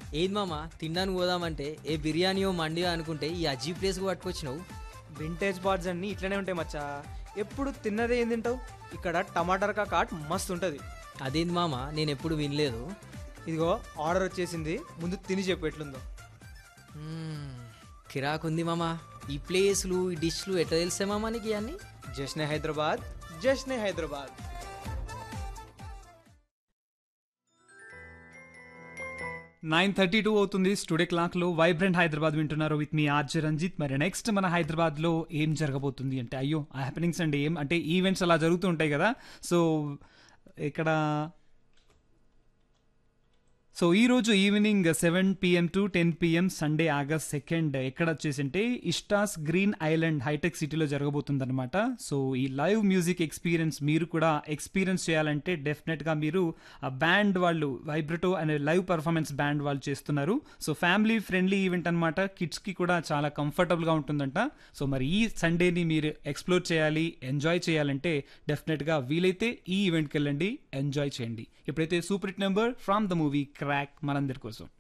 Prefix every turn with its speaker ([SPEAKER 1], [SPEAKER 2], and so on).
[SPEAKER 1] ఏది మామ తినడానికి పోదామంటే ఏ బిర్యానీయో మండియో అనుకుంటే ఈ అజీ ప్లేస్కి పట్టుకొచ్చినావు
[SPEAKER 2] వింటేజ్ బార్డ్స్ అన్నీ ఇట్లనే ఉంటాయి మచ్చా ఎప్పుడు తిన్నదే ఏం తింటావు ఇక్కడ టమాటర్ కాట్ మస్తు ఉంటుంది
[SPEAKER 1] అదేంది మామ నేను ఎప్పుడు వినలేదు
[SPEAKER 2] ఇదిగో ఆర్డర్ వచ్చేసింది ముందు తిని చెప్పు ఎట్లుందో
[SPEAKER 1] మ్మ్, కిరాకుంది మామ ఈ ప్లేస్లు ఈ డిష్లు ఎట్లా తెలిసే మామ నీకు ఇవన్నీ
[SPEAKER 2] Jashne Hyderabad Jashne Hyderabad
[SPEAKER 3] nine thirty two అవుతుంది స్టూడియో క్లాక్లో వైబ్రెంట్ హైదరాబాద్ వింటున్నారు విత్ మీ ఆర్జే రంజిత్ మరి నెక్స్ట్ మన హైదరాబాద్లో ఏం జరగబోతుంది అంటే అయ్యో ఆ హ్యాపెనింగ్స్ అండి ఏం అంటే ఈవెంట్స్ అలా జరుగుతూ ఉంటాయి కదా సో ఇక్కడ సో ఈ రోజు evening seven PM to ten PM Sunday August second ఎక్కడ వచ్చేసింటే ఇష్టాస్ గ్రీన్ ఐలాండ్ హైటెక్ సిటీలో జరగబోతుందన్నమాట సో ఈ లైవ్ మ్యూజిక్ ఎక్స్పీరియన్స్ మీరు కూడా ఎక్స్పీరియన్స్ చేయాలంటే డెఫినెట్గా మీరు ఆ బ్యాండ్ వాళ్ళు వైబ్రటో అనే లైవ్ పర్ఫార్మెన్స్ బ్యాండ్ వాళ్ళు చేస్తున్నారు సో ఫ్యామిలీ ఫ్రెండ్లీ ఈవెంట్ అనమాట కిడ్స్కి కూడా చాలా కంఫర్టబుల్గా ఉంటుందంట సో మరి ఈ సండేని మీరు ఎక్స్ప్లోర్ చేయాలి ఎంజాయ్ చేయాలంటే డెఫినెట్గా వీలైతే ఈ ఈవెంట్కి వెళ్ళండి ఎంజాయ్ చేయండి ఇప్పుడైతే super hit number from the movie Krack మనందరి కోసం